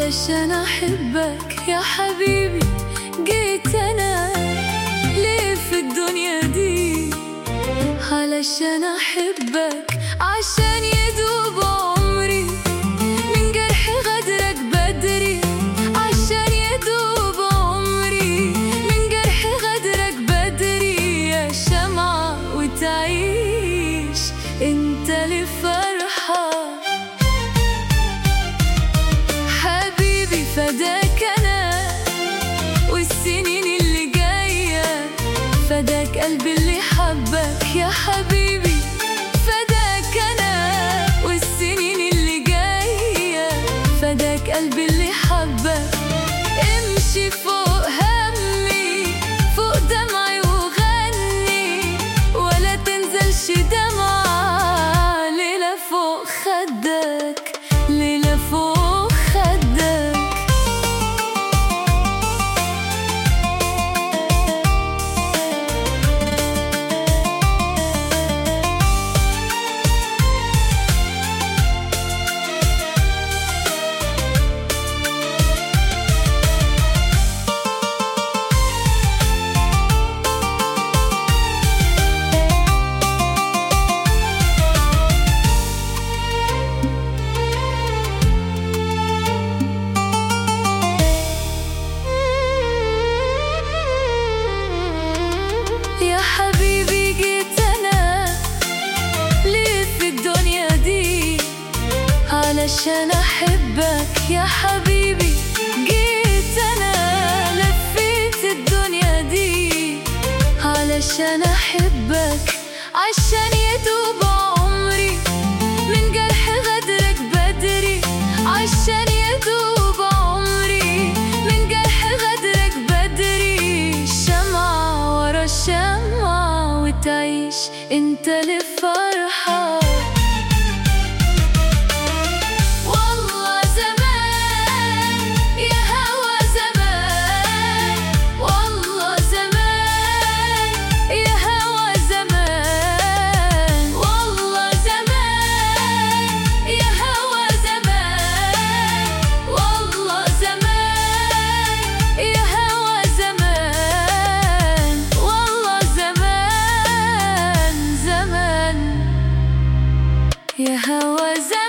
علشان احبك يا حبيبي جيت انا ليه في الدنيا دي علشان احبك عشان يدوب عمري من جرح غدرك بدري عشان يدوب عمري من جرح غدرك بدري يا شمعة وتعيش انت لفرحة حبيبي فداك انا والسنين اللي جاية فداك قلبي اللي حبك يا حبيبي فداك انا والسنين اللي جاية فداك قلبي اللي حبك امشي فوق همي فوق دمعي وغني ولا تنزلش دمعة ليلة فوق خدك ليلة فوق خدك يا حبيبي جيت انا ليه في الدنيا دي علشان احبك يا حبيبي جيت انا لفيت الدنيا دي علشان احبك عشان يدوب عمري من جرح غدرك بدري عشان يدوب عمري من جرح غدرك بدري شمعة ورا شمعة وتعيش انت لفرحة والله زمان يا هوا زمان والله زمان يا هوا زمان والله زمان يا هوا زمان والله زمان يا هوا زمان والله زمان زمان يا هوا زمان